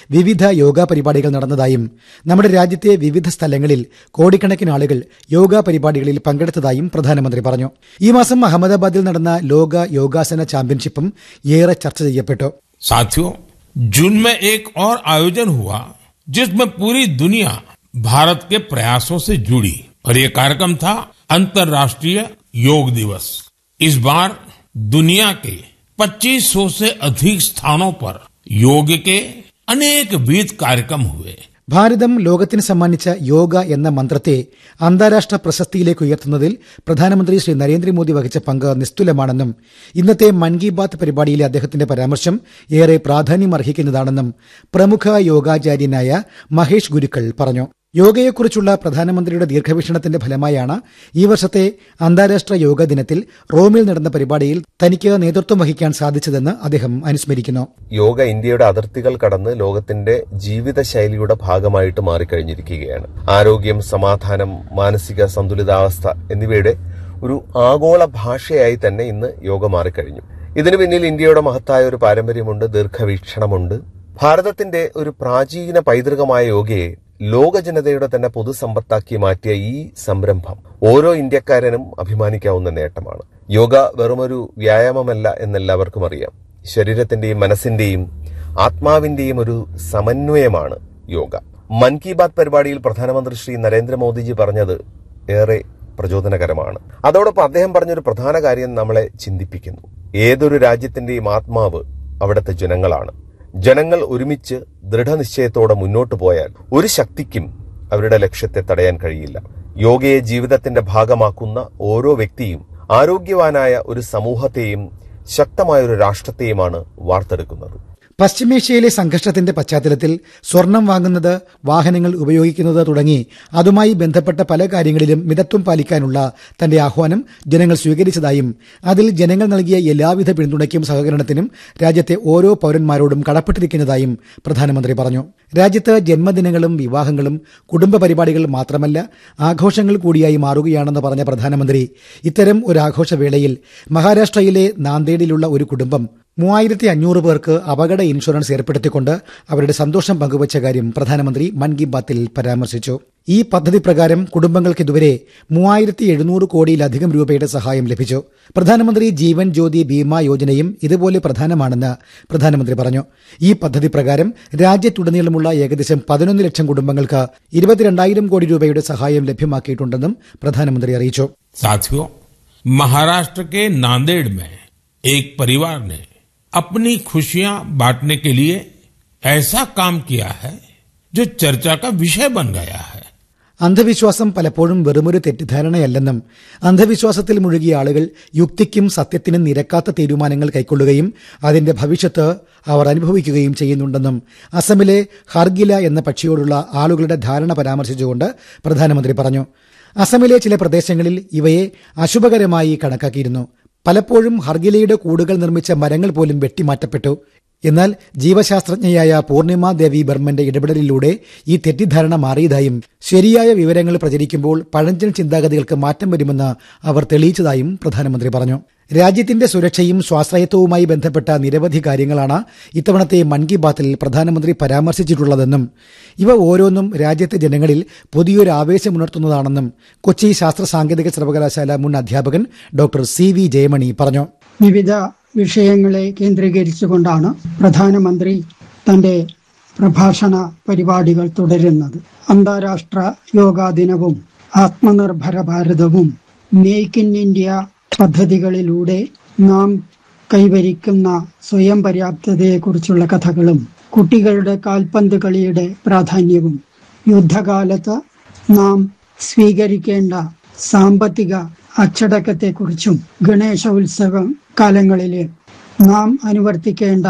വിവിധ യോഗാ പരിപാടികൾ നടന്നതായും നമ്മുടെ രാജ്യത്തെ വിവിധ സ്ഥലങ്ങളിൽ കോടിക്കണക്കിന് ആളുകൾ യോഗാ പരിപാടികളിൽ പങ്കെടുത്തതായും പ്രധാനമന്ത്രി പറഞ്ഞു ഈ മാസം അഹമ്മദാബാദിൽ നടന്ന ലോക യോഗാസന ചാമ്പ്യൻഷിപ്പും ഏറെ ചർച്ച ചെയ്യപ്പെട്ടു साथियों जून में एक और आयोजन हुआ जिसमें पूरी दुनिया भारत के प्रयासों से जुड़ी और ये कार्यक्रम था अंतर्राष्ट्रीय योग दिवस इस बार दुनिया के 2500 से अधिक स्थानों पर योग के अनेक विध कार्यक्रम हुए ഭാരതം ലോകത്തിന് സമ്മാനിച്ച യോഗ എന്ന മന്ത്രത്തെ അന്താരാഷ്ട്ര പ്രശസ്തിയിലേക്ക് ഉയർത്തുന്നതിൽ പ്രധാനമന്ത്രി ശ്രീ നരേന്ദ്രമോദി വഹിച്ച പങ്ക് നിസ്തുലമാണെന്നും ഇന്നത്തെ മൻ കി ബാത്ത് പരിപാടിയിലെ അദ്ദേഹത്തിന്റെ പരാമർശം ഏറെ പ്രാധാന്യമർഹിക്കുന്നതാണെന്നും പ്രമുഖ യോഗാചാര്യനായ മഹേഷ് ഗുരുക്കൾ പറഞ്ഞു യോഗയെക്കുറിച്ചുള്ള പ്രധാനമന്ത്രിയുടെ ദീർഘവീക്ഷണത്തിന്റെ ഫലമായാണ് ഈ വർഷത്തെ അന്താരാഷ്ട്ര യോഗ ദിനത്തിൽ റോമിൽ നടന്ന പരിപാടിയിൽ തനിക്ക് നേതൃത്വം വഹിക്കാൻ സാധിച്ചതെന്ന് അദ്ദേഹം അനുസ്മരിക്കുന്നു യോഗ ഇന്ത്യയുടെ അതിർത്തികൾ കടന്ന് ലോകത്തിന്റെ ജീവിതശൈലിയുടെ ഭാഗമായിട്ട് മാറിക്കഴിഞ്ഞിരിക്കുകയാണ് ആരോഗ്യം സമാധാനം മാനസിക സന്തുലിതാവസ്ഥ എന്നിവയുടെ ഒരു ആഗോള ഭാഷയായി തന്നെ ഇന്ന് യോഗ മാറിക്കഴിഞ്ഞു ഇതിനു പിന്നിൽ ഇന്ത്യയുടെ മഹത്തായ ഒരു പാരമ്പര്യമുണ്ട് ദീർഘവീക്ഷണമുണ്ട് ഭാരതത്തിന്റെ ഒരു പ്രാചീന പൈതൃകമായ യോഗയെ ലോക ജനതയുടെ തന്നെ പൊതുസമ്പത്താക്കി മാറ്റിയ ഈ സംരംഭം ഓരോ ഇന്ത്യക്കാരനും അഭിമാനിക്കാവുന്ന നേട്ടമാണ് യോഗ വെറുമൊരു വ്യായാമമല്ല എന്നെല്ലാവർക്കും അറിയാം ശരീരത്തിന്റെയും മനസ്സിന്റെയും ആത്മാവിന്റെയും ഒരു സമന്വയമാണ് യോഗ മൻ കി ബാത് പരിപാടിയിൽ പ്രധാനമന്ത്രി ശ്രീ നരേന്ദ്രമോദിജി പറഞ്ഞത് ഏറെ പ്രചോദനകരമാണ് അതോടൊപ്പം അദ്ദേഹം പറഞ്ഞൊരു പ്രധാന കാര്യം നമ്മളെ ചിന്തിപ്പിക്കുന്നു ഏതൊരു രാജ്യത്തിന്റെയും ആത്മാവ് അവിടുത്തെ ജനങ്ങളാണ് ജനങ്ങൾ ഒരുമിച്ച് ദൃഢനിശ്ചയത്തോടെ മുന്നോട്ടു പോയാൽ ഒരു ശക്തിക്കും അവരുടെ ലക്ഷ്യത്തെ തടയാൻ കഴിയില്ല യോഗയെ ജീവിതത്തിന്റെ ഭാഗമാക്കുന്ന ഓരോ വ്യക്തിയും ആരോഗ്യവാനായ ഒരു സമൂഹത്തെയും ശക്തമായ ഒരു രാഷ്ട്രത്തെയുമാണ് വാർത്തെടുക്കുന്നത് പശ്ചിമേഷ്യയിലെ സംഘർഷത്തിന്റെ പശ്ചാത്തലത്തിൽ സ്വർണം വാങ്ങുന്നത് വാഹനങ്ങൾ ഉപയോഗിക്കുന്നത് തുടങ്ങി അതുമായി ബന്ധപ്പെട്ട പല കാര്യങ്ങളിലും മിതത്വം പാലിക്കാനുള്ള തന്റെ ആഹ്വാനം ജനങ്ങൾ സ്വീകരിച്ചതായും അതിൽ ജനങ്ങൾ നൽകിയ എല്ലാവിധ പിന്തുണയ്ക്കും സഹകരണത്തിനും രാജ്യത്തെ ഓരോ പൌരന്മാരോടും കടപ്പെട്ടിരിക്കുന്നതായും പ്രധാനമന്ത്രി പറഞ്ഞു രാജ്യത്ത് ജന്മദിനങ്ങളും വിവാഹങ്ങളും കുടുംബ പരിപാടികൾ മാത്രമല്ല ആഘോഷങ്ങൾ കൂടിയായി മാറുകയാണെന്ന് പറഞ്ഞ പ്രധാനമന്ത്രി ഇത്തരം ഒരു ആഘോഷവേളയിൽ മഹാരാഷ്ട്രയിലെ നാന്ദേഡിലുള്ള ഒരു കുടുംബം മൂവായിരത്തി അഞ്ഞൂറ് പേർക്ക് അപകട ഇൻഷുറൻസ് ഏർപ്പെടുത്തിക്കൊണ്ട് അവരുടെ സന്തോഷം പങ്കുവച്ച കാര്യം പ്രധാനമന്ത്രി മൻ കി ബാത്തിൽ പരാമർശിച്ചു ഈ പദ്ധതി പ്രകാരം കുടുംബങ്ങൾക്ക് ഇതുവരെ മൂവായിരത്തി എഴുന്നൂറ് കോടിയിലധികം രൂപയുടെ സഹായം ലഭിച്ചു പ്രധാനമന്ത്രി ജീവൻ ജ്യോതി ബീമ യോജനയും ഇതുപോലെ പ്രധാനമാണെന്ന് പ്രധാനമന്ത്രി പറഞ്ഞു ഈ പദ്ധതി പ്രകാരം രാജ്യത്തുടനീളമുള്ള ഏകദേശം പതിനൊന്ന് ലക്ഷം കുടുംബങ്ങൾക്ക് ഇരുപത്തിരണ്ടായിരം കോടി രൂപയുടെ സഹായം ലഭ്യമാക്കിയിട്ടുണ്ടെന്നും പ്രധാനമന്ത്രി അറിയിച്ചു साथियों महाराष्ट्र के नांदेड़ में एक परिवार ने अपनी खुशियां बांटने के लिए ऐसा काम किया है जो चर्चा का विषय बन गया है അന്ധവിശ്വാസം പലപ്പോഴും വെറുമൊരു തെറ്റിദ്ധാരണയല്ലെന്നും അന്ധവിശ്വാസത്തിൽ മുഴുകിയ ആളുകൾ യുക്തിക്കും സത്യത്തിനും നിരക്കാത്ത തീരുമാനങ്ങൾ കൈക്കൊള്ളുകയും അതിന്റെ ഭവിഷ്യത്ത് അവർ അനുഭവിക്കുകയും ചെയ്യുന്നുണ്ടെന്നും അസമിലെ ഹർഗില എന്ന പക്ഷിയോടുള്ള ആളുകളുടെ ധാരണ പരാമർശിച്ചുകൊണ്ട് പ്രധാനമന്ത്രി പറഞ്ഞു അസമിലെ ചില പ്രദേശങ്ങളിൽ ഇവയെ അശുഭകരമായി കണക്കാക്കിയിരുന്നു പലപ്പോഴും ഹർഗിലയുടെ കൂടുകൾ നിർമ്മിച്ച മരങ്ങൾ പോലും വെട്ടിമാറ്റപ്പെട്ടു എന്നാൽ ജീവശാസ്ത്രജ്ഞയായ പൂർണിമ ദേവി ബർമന്റെ ഇടപെടലിലൂടെ ഈ തെറ്റിദ്ധാരണ മാറിയതായും ശരിയായ വിവരങ്ങൾ പ്രചരിക്കുമ്പോൾ പഴഞ്ചൻ ചിന്താഗതികൾക്ക് മാറ്റം വരുമെന്ന് അവർ തെളിയിച്ചതായും പ്രധാനമന്ത്രി പറഞ്ഞു രാജ്യത്തിന്റെ സുരക്ഷയും സ്വാശ്രയത്വവുമായി ബന്ധപ്പെട്ട നിരവധി കാര്യങ്ങളാണ് ഇത്തവണത്തെ മൻ കി ബാത്തിൽ പ്രധാനമന്ത്രി പരാമർശിച്ചിട്ടുള്ളതെന്നും ഇവ ഓരോന്നും രാജ്യത്തെ ജനങ്ങളിൽ പുതിയൊരു ആവേശമുണർത്തുന്നതാണെന്നും കൊച്ചി ശാസ്ത്ര സാങ്കേതിക സർവകലാശാല മുൻ അധ്യാപകൻ ഡോക്ടർ സി വി ജയമണി പറഞ്ഞു വിവിധ വിഷയങ്ങളെ കേന്ദ്രീകരിച്ചുകൊണ്ടാണ് പ്രധാനമന്ത്രി തന്റെ പ്രഭാഷണ പരിപാടികൾ തുടരുന്നത് അന്താരാഷ്ട്ര യോഗാ ദിനവും ആത്മനിർഭര ഭാരതവും മേക്ക് ഇൻ ഇന്ത്യ പദ്ധതികളിലൂടെ നാം കൈവരിക്കുന്ന സ്വയം പര്യാപ്തതയെക്കുറിച്ചുള്ള കഥകളും കുട്ടികളുടെ കാൽപന്ത് കളിയുടെ പ്രാധാന്യവും യുദ്ധകാലത്ത് നാം സ്വീകരിക്കേണ്ട സാമ്പത്തിക അച്ചടക്കത്തെക്കുറിച്ചും ഗണേശ ഉത്സവം കാലങ്ങളിൽ നാം അനുവർത്തിക്കേണ്ട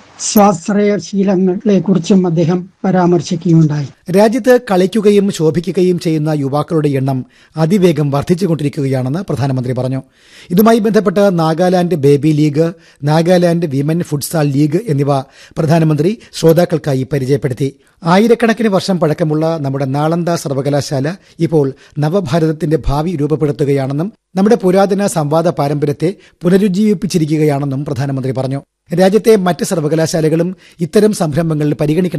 സ്വാശ്രയശീലങ്ങളെ കുറിച്ചും അദ്ദേഹം പരാമർശിക്കുകയുണ്ടായി രാജ്യത്ത് കളിക്കുകയും ശോഭിക്കുകയും ചെയ്യുന്ന യുവാക്കളുടെ എണ്ണം അതിവേഗം വർദ്ധിച്ചുകൊണ്ടിരിക്കുകയാണെന്ന് പ്രധാനമന്ത്രി പറഞ്ഞു ഇതുമായി ബന്ധപ്പെട്ട് Nagaland baby league Nagaland women futsal league എന്നിവ പ്രധാനമന്ത്രി ശ്രോതാക്കൾക്കായി പരിചയപ്പെടുത്തി ആയിരക്കണക്കിന് വർഷം പഴക്കമുള്ള നമ്മുടെ നാളന്ദ സർവകലാശാല ഇപ്പോൾ നവഭാരതത്തിന്റെ ഭാവി രൂപപ്പെടുത്തുകയാണെന്നും നമ്മുടെ പുരാതന സംവാദ പാരമ്പര്യത്തെ പുനരുജ്ജീവിപ്പിച്ചിരിക്കുകയാണെന്നും പ്രധാനമന്ത്രി പറഞ്ഞു രാജ്യത്തെ മറ്റ് സർവകലാശാലകളും ഇത്തരം സംരംഭങ്ങൾ പരിഗണിക്കണം